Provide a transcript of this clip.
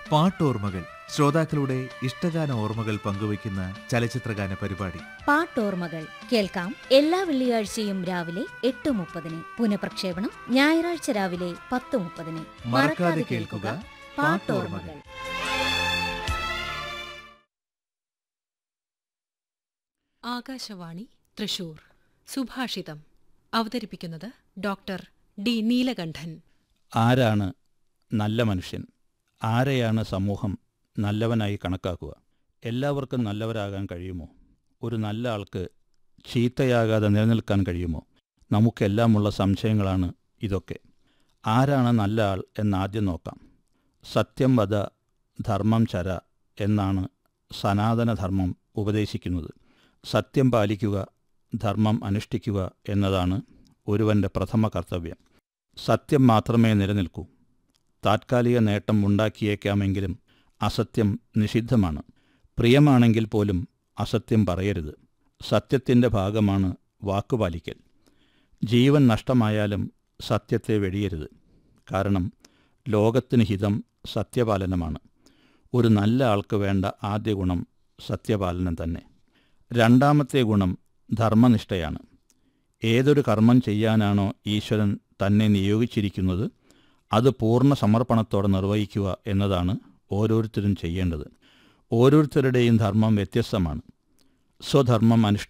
പാട്ടോർമ്മകൾ ശ്രോതാക്കളുടെ ഇഷ്ടഗാന ഓർമ്മകൾ പങ്കുവയ്ക്കുന്ന ചലച്ചിത്രഗാന പരിപാടി പാട്ടോർമ്മകൾ കേൾക്കാം എല്ലാ വെള്ളിയാഴ്ചയും രാവിലെ എട്ട് മുപ്പതിന് പുനഃപ്രക്ഷേപണം ഞായറാഴ്ച രാവിലെ പത്ത് മുപ്പതിന് മറക്കാതെ കേൾക്കുക പാട്ടോർമ്മകൾ ആകാശവാണി തൃശൂർ സുഭാഷിതം അവതരിപ്പിക്കുന്നത് ഡോക്ടർ ഡി നീലകണ്ഠൻ ആരാണ് നല്ല മനുഷ്യൻ ആരെയാണ് സമൂഹം നല്ലവനായി കണക്കാക്കുക എല്ലാവർക്കും നല്ലവരാകാൻ കഴിയുമോ ഒരു നല്ല ആൾക്ക് ചീത്തയാകാതെ നിലനിൽക്കാൻ കഴിയുമോ നമുക്കെല്ലാമുള്ള സംശയങ്ങളാണ് ഇതൊക്കെ ആരാണ് നല്ല ആൾ എന്നാദ്യം നോക്കാം സത്യം വധ ധർമ്മം ചര എന്നാണ് സനാതനധർമ്മം ഉപദേശിക്കുന്നത് സത്യം പാലിക്കുക ധർമ്മം അനുഷ്ഠിക്കുക എന്നതാണ് ഒരുവൻ്റെ പ്രഥമ കർത്തവ്യം സത്യം മാത്രമേ നിലനിൽക്കൂ താത്കാലിക നേട്ടം ഉണ്ടാക്കിയേക്കാമെങ്കിലും അസത്യം നിഷിദ്ധമാണ് പ്രിയമാണെങ്കിൽ പോലും അസത്യം പറയരുത് സത്യത്തിൻ്റെ ഭാഗമാണ് വാക്കുപാലിക്കൽ ജീവൻ നഷ്ടമായാലും സത്യത്തെ വെടിയരുത് കാരണം ലോകത്തിന് ഹിതം സത്യപാലനമാണ് ഒരു നല്ല ആൾക്ക് വേണ്ട ആദ്യ ഗുണം സത്യപാലനം തന്നെ രണ്ടാമത്തെ ഗുണം ധർമ്മനിഷ്ഠയാണ് ഏതൊരു കർമ്മം ചെയ്യാനാണോ ഈശ്വരൻ തന്നെ നിയോഗിച്ചിരിക്കുന്നത് അത് പൂർണ്ണ സമർപ്പണത്തോടെ നിർവഹിക്കുക എന്നതാണ് ഓരോരുത്തരും ചെയ്യേണ്ടത് ഓരോരുത്തരുടെയും ധർമ്മം വ്യത്യസ്തമാണ് സ്വധർമ്മം അനുഷ്ഠി